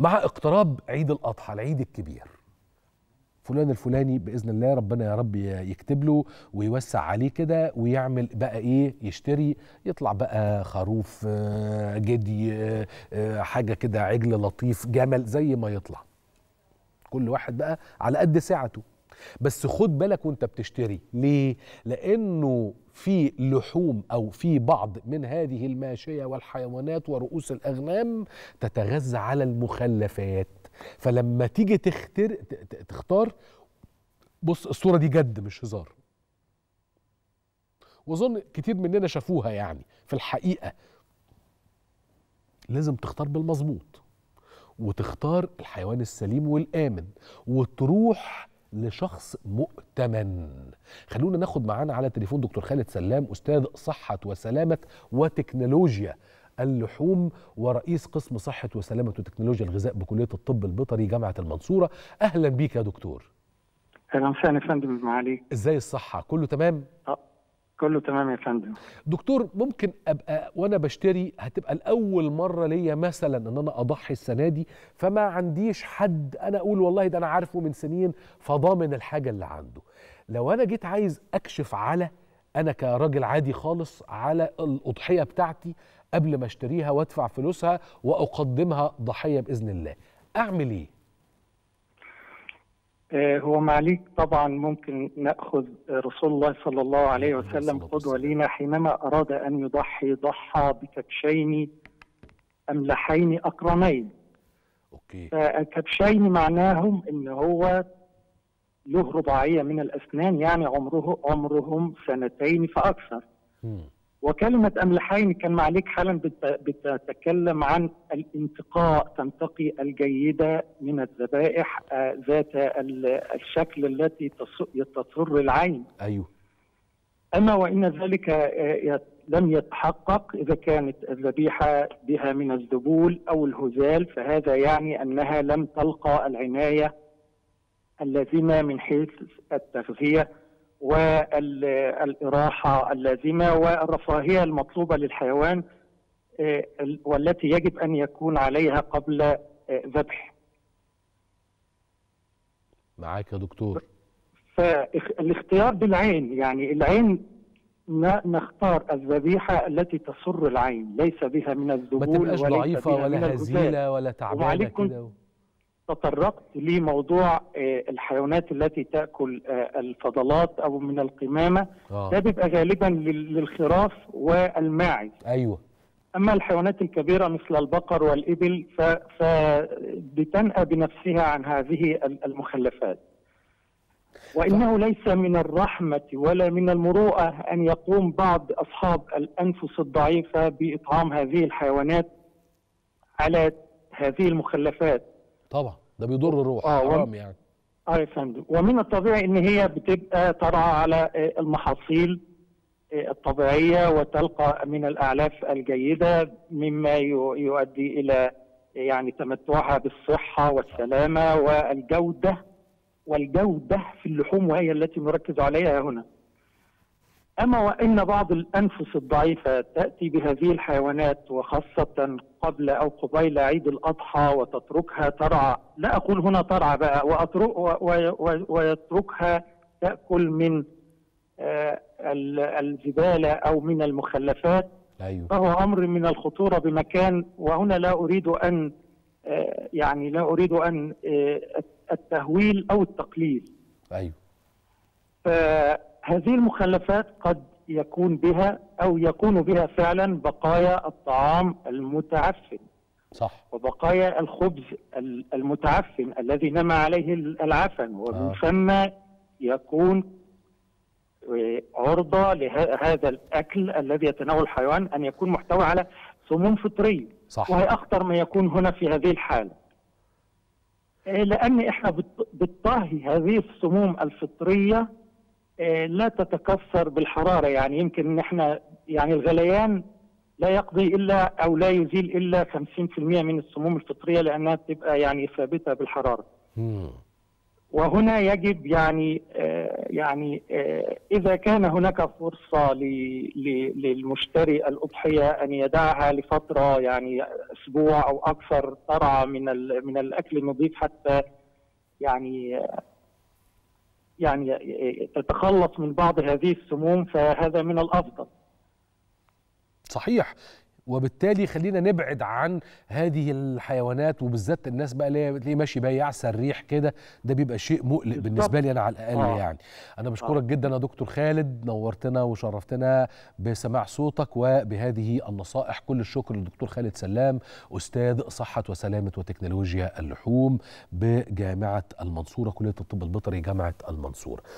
مع اقتراب عيد الاضحى العيد الكبير فلان الفلاني باذن الله ربنا يا رب يكتب له ويوسع عليه كده ويعمل بقى ايه يشتري يطلع بقى خروف آه، جدي آه، آه، حاجه كده عجل لطيف جمل زي ما يطلع كل واحد بقى على قد سعته بس خد بالك وانت بتشتري ليه لانه في لحوم او في بعض من هذه الماشيه والحيوانات ورؤوس الاغنام تتغذى على المخلفات فلما تيجي تختار ت- ت- تختار بص الصوره دي جد مش هزار واظن كتير مننا شافوها يعني في الحقيقه لازم تختار بالمظبوط وتختار الحيوان السليم والآمن وتروح لشخص مؤتمن خلونا ناخد معانا على تليفون دكتور خالد سلام أستاذ صحة وسلامة وتكنولوجيا اللحوم ورئيس قسم صحة وسلامة وتكنولوجيا الغذاء بكلية الطب البيطري جامعة المنصورة أهلا بيك يا دكتور اهلا وسهلا يا فندم معاليك إزاي الصحة كله تمام؟ كله تمام يا فندم دكتور ممكن ابقى وانا بشتري هتبقى الاول مره ليا مثلا ان انا اضحي السنه دي فما عنديش حد انا اقول والله ده انا عارفه من سنين فضامن الحاجه اللي عنده لو انا جيت عايز اكشف على انا كراجل عادي خالص على الاضحيه بتاعتي قبل ما اشتريها وادفع فلوسها واقدمها ضحيه باذن الله اعمل ايه آه، هو معاليك طبعا ممكن ناخذ رسول الله صلى الله عليه عليه وسلم الصلاة قدوه والسلام. لنا حينما اراد ان يضحي ضحى بكبشين املحين اقرنين اوكي فكبشين معناهم ان هو له رباعيه من الاسنان يعني عمره عمرهم سنتين فاكثر مم. وكلمة أملحين كان معليك حالا بت- بتتكلم عن الانتقاء تنتقي الجيدة من الذبائح آه، ذات ال- الشكل التي تص- تسر العين ايوه أما وإن ذلك آه، يت- لم يتحقق إذا كانت الذبيحة بها من الذبول أو الهزال فهذا يعني أنها لم تلقى العناية اللازمة من حيث التغذية والإراحة اللازمة والرفاهية المطلوبة للحيوان آه، ال- والتي يجب أن يكون عليها قبل آه، ذبح معاك يا دكتور فالاختيار بالعين يعني العين ن- نختار الذبيحة التي تسر العين ليس بها من ما الذبول تبقاش وليس ضعيفه بها من ولا الهزال. هزيله ولا تعبانه وعليك كنت- كده تطرقت لموضوع آه، الحيوانات التي تأكل آه، الفضلات أو من القمامة ده اه بيبقى غالبا لل- للخراف والماعز ايوه أما الحيوانات الكبيرة مثل البقر والإبل ف- فبتنأى بنفسها عن هذه ال- المخلفات وإنه ليس من الرحمة ولا من المروءة أن يقوم بعض أصحاب الأنفس الضعيفة بإطعام هذه الحيوانات على هذه المخلفات طبعا ده بيضر الروح آه، و- حرام يعني اه يا فندم ومن الطبيعي ان هي بتبقى ترعى على آه، المحاصيل آه، الطبيعيه وتلقى من الاعلاف الجيده مما يو- يؤدي الى يعني تمتعها بالصحه والسلامه والجوده والجوده في اللحوم وهي التي نركز عليها هنا. اما وان بعض الانفس الضعيفه تاتي بهذه الحيوانات وخاصه قبل او قبيل عيد الاضحى وتتركها ترعى لا اقول هنا ترعى بقى وأترك و- و- و- ويتركها تاكل من آه، ال- الزباله او من المخلفات ايوه فهو امر من الخطوره بمكان وهنا لا اريد ان آه، يعني لا اريد ان آه، التهويل او التقليل ايوه فهذه المخلفات قد يكون بها او يكون بها فعلا بقايا الطعام المتعفن صح وبقايا الخبز ال- المتعفن الذي نما عليه ال- العفن ومن آه. ثم يكون آه، عرضة لهذا الأكل الذي يتناول الحيوان أن يكون محتوى على سموم فطرية صح وهي أخطر ما يكون هنا في هذه الحالة آه، لأن إحنا بت- بالطهي هذه السموم الفطرية آه، لا تتكسر بالحرارة يعني يمكن إن إحنا يعني الغليان لا يقضي إلا أو لا يزيل إلا 50% من السموم الفطرية لأنها بتبقى يعني ثابتة بالحرارة مم. وهنا يجب يعني آه، يعني آه، اذا كان هناك فرصه ل- ل- للمشتري الاضحيه ان يدعها لفتره يعني اسبوع او اكثر ترعى من ال- من الاكل النظيف حتى يعني آه، يعني آه، تتخلص من بعض هذه السموم فهذا من الافضل. صحيح وبالتالي خلينا نبعد عن هذه الحيوانات وبالذات الناس بقى اللي هي بتلاقيه ماشي بقى يعسى الريح كده ده بيبقى شيء مقلق بالظبط. بالنسبه لي انا على الاقل آه. يعني انا بشكرك جدا يا دكتور خالد نورتنا وشرفتنا بسماع صوتك وبهذه النصائح كل الشكر للدكتور خالد سلام استاذ صحه وسلامه وتكنولوجيا اللحوم بجامعه المنصوره كليه الطب البيطري جامعه المنصوره